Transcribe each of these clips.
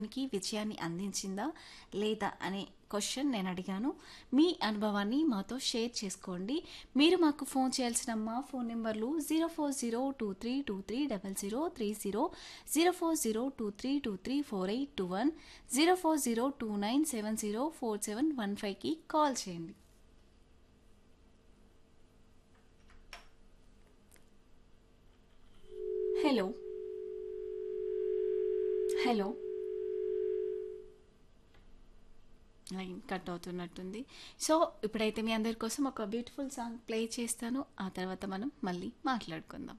కి విజయాన్ని అందించిందా లేదా అనే క్వశ్చన్ నేను అడిగాను మీ అనుభవాన్ని మాతో షేర్ చేసుకోండి మీరు మాకు ఫోన్ చేయాల్సిన మా ఫోన్ నెంబర్లు zero four zero two three two three double zero three zero zero four zero two three two three four eight two one zero four zero two nine seven zero four seven one ఫైవ్కి call చేయండి hello hello line cut అవుతున్నట్టుంది so ఇప్పుడైతే మీ అందరి కోసం ఒక beautiful song play చేస్తాను ఆ తర్వాత మనం మళ్ళీ మాట్లాడుకుందాం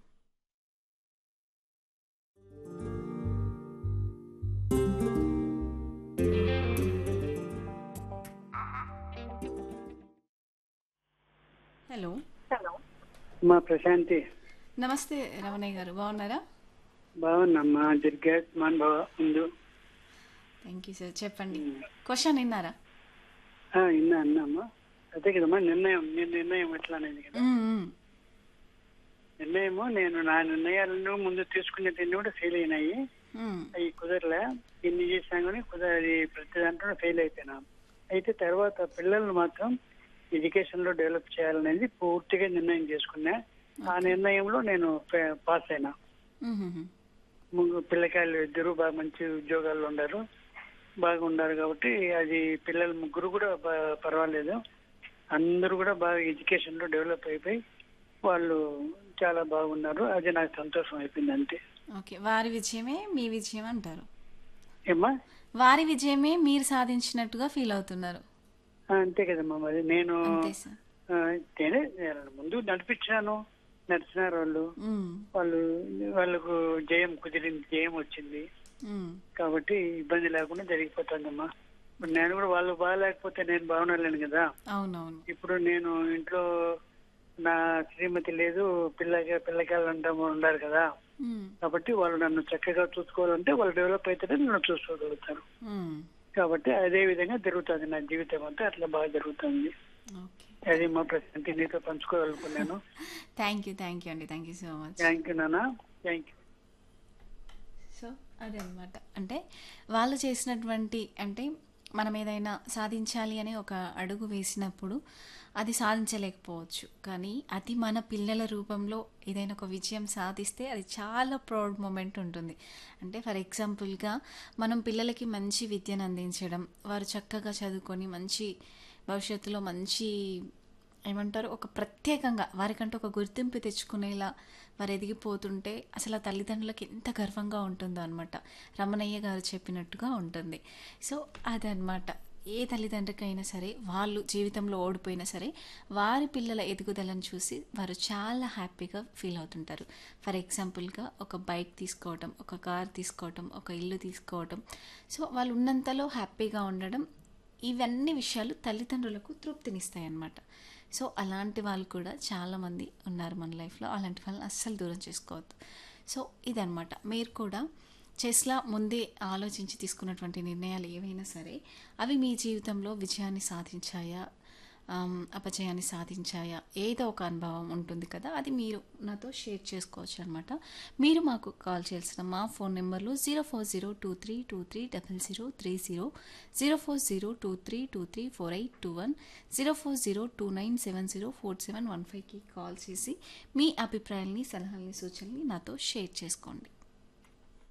హలో మా ప్రశాంతి నమస్తే రమణయ్య గారు బాగున్నారా బాగున్నామ్మా దుర్గాత్ మాన్ బావ ముందు థ్యాంక్ యూ సార్ చెప్పండి క్వశ్చన్ విన్నారా ఆ, విన్నా అన్నామ్మా అదే కదమ్మా నిర్ణయం నీ నిర్ణయం ఎట్లా అనేది కదా మ్మ్, మ్మ్. నిర్ణయము నేను నా నిర్ణయాలను ముందు తీసుకునేటన్ని కూడా ఫెయిల్ అయినాయి మ్మ్. అవి కుదరలే ఎన్ని చేసినా కానీ కుదరది ప్రతి దాంట్లో ఫెయిల్ అయిపోయినా అయితే తర్వాత పిల్లల్ని మాత్రం ఎడ్యుకేషన్ లో డెవలప్ చేయాలనేది పూర్తిగా నిర్ణయం చేసుకున్నా ఆ నిర్ణయంలో నేను పే- పాస్ అయినా మ్మ్, మ్మ్. ముగ్గురు పిల్లకాయలు ఇద్దరు బాగా మంచి ఉద్యోగాల్లో ఉన్నారు బాగా ఉన్నారు కాబట్టి అది పిల్లలు ముగ్గురు కూడా బా- పర్వాలేదు అందరూ కూడా బాగా ఎడ్యుకేషన్ లో డెవలప్ అయిపోయి వాళ్ళు చాలా బాగున్నారు అది నాకు సంతోషం అయిపోయింది అంతే ఓకే వారి విజయమే మీ విజయం అంటారు ఏమ్మా వారి విజయమే మీరు సాధించినట్టుగా ఫీల్ అవుతున్నారు ఆ, అంతే కదమ్మా మరి నేను అంతే సార్ ఆ, నేనే నేను ముందు నడిపించాను నడిచినారు వాళ్ళు మ్మ్. వాళ్ళు వాళ్ళకు జయం కుదిరింది జయం వచ్చింది మ్మ్. కాబట్టి ఇబ్బంది లేకుండా జరిగిపోతుందమ్మా ఇప్పుడు నేను కూడా వాళ్ళు బాగాలేకపోతే నేను బాగుండలేను కదా అవునవును ఇప్పుడు నేను ఇంట్లో నా శ్రీమతి లేదు పిల్లకి పిల్లకాయలు అంటా ఉన్నారు కదా మ్మ్. కాబట్టి వాళ్ళు నన్ను చక్కగా చూసుకోవాలంటే వాళ్ళు డెవలప్ అయితేనే నన్ను చూసుకోగలుగుతారు మ్మ్. కాబట్టి అదే విధంగా జరుగుతుంది నా జీవితం అంతా అట్లా బాగా జరుగుతుంది ఓకే అది మా ప్రశాంతి నీతో పంచుకోగలుగుతున్నాను థ్యాంక్ యూ థ్యాంక్ యూ అండి thank you so much thank you నాన్న థ్యాంక్ యూ సో అదనమాట అంటే వాళ్ళు చేసినటువంటి అంటే మనం ఏదైనా సాధించాలి అని ఒక అడుగు వేసినప్పుడు అది సాధించలేకపోవచ్చు కానీ అది మన పిల్లల రూపంలో ఏదైనా ఒక విజయం సాధిస్తే అది చాలా ప్రౌడ్ మూమెంట్ ఉంటుంది అంటే ఫర్ ఎగ్జాంపుల్గా మనం పిల్లలకి మంచి విద్యను అందించడం వారు చక్కగా చదువుకొని మంచి భవిష్యత్తులో మంచి ఏమంటారు ఒక ప్రత్యేకంగా వారికంటూ ఒక గుర్తింపు తెచ్చుకునేలా వారు ఎదిగిపోతుంటే అసలు ఆ తల్లిదండ్రులకి ఎంత గర్వంగా ఉంటుందో అనమాట రమణయ్య గారు చెప్పినట్టుగా ఉంటుంది సో అదనమాట ఏ తల్లిదండ్రికైనా సరే వాళ్ళు జీవితంలో ఓడిపోయినా సరే వారి పిల్లల ఎదుగుదలను చూసి వారు చాలా హ్యాపీగా ఫీల్ అవుతుంటారు ఫర్ ఎగ్జాంపుల్గా ఒక బైక్ తీసుకోవటం ఒక కార్ తీసుకోవటం ఒక ఇల్లు తీసుకోవటం సో వాళ్ళు ఉన్నంతలో హ్యాపీగా ఉండడం ఇవన్నీ విషయాలు తల్లిదండ్రులకు తృప్తినిస్తాయి అన్నమాట సో అలాంటి వాళ్ళు కూడా చాలామంది ఉన్నారు మన లైఫ్లో అలాంటి వాళ్ళని అస్సలు దూరం చేసుకోవద్దు సో ఇదనమాట మీరు కూడా చెస్లా ముందే ఆలోచించి తీసుకున్నటువంటి నిర్ణయాలు ఏవైనా సరే అవి మీ జీవితంలో విజయాన్ని సాధించాయా ఆమ్, అపజయాన్ని సాధించాయా ఏదో ఒక అనుభవం ఉంటుంది కదా అది మీరు నాతో షేర్ చేసుకోవచ్చు అనమాట మీరు మాకు కాల్ చేయాల్సిన మా ఫోన్ నెంబర్లు zero four zero two three two three double zero three zero zero four zero two three two three four eight two one zero four zero two nine seven zero four seven one ఫైవ్కి call చేసి మీ అభిప్రాయాల్ని సలహాలని సూచనల్ని నాతో share చేసుకోండి